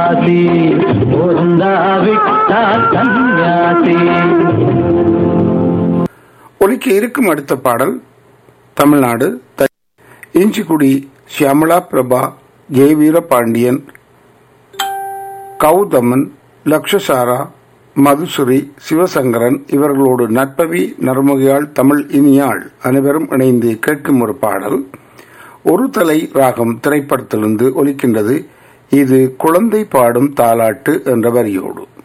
வாசி பொருந்தாவிட்டால் கன்யாசி ஒலிக்க இருக்கும் அடுத்த பாடல் தமிழ்நாடு த- இஞ்சிக்குடி சியாமலா பிரபா ஜெயவீர பாண்டியன் கௌதமன் லக்ஷசாரா மதுசுரி சிவசங்கரன் இவர்களோடு நட்பவி நர்மகையாள் தமிழ் இனியாள் அனைவரும் இணைந்து கேட்கும் ஒரு பாடல் ஒரு தலை ராகம் திரைப்படத்திலிருந்து ஒலிக்கின்றது இது குழந்தை பாடும் தாலாட்டு என்ற வரியோடு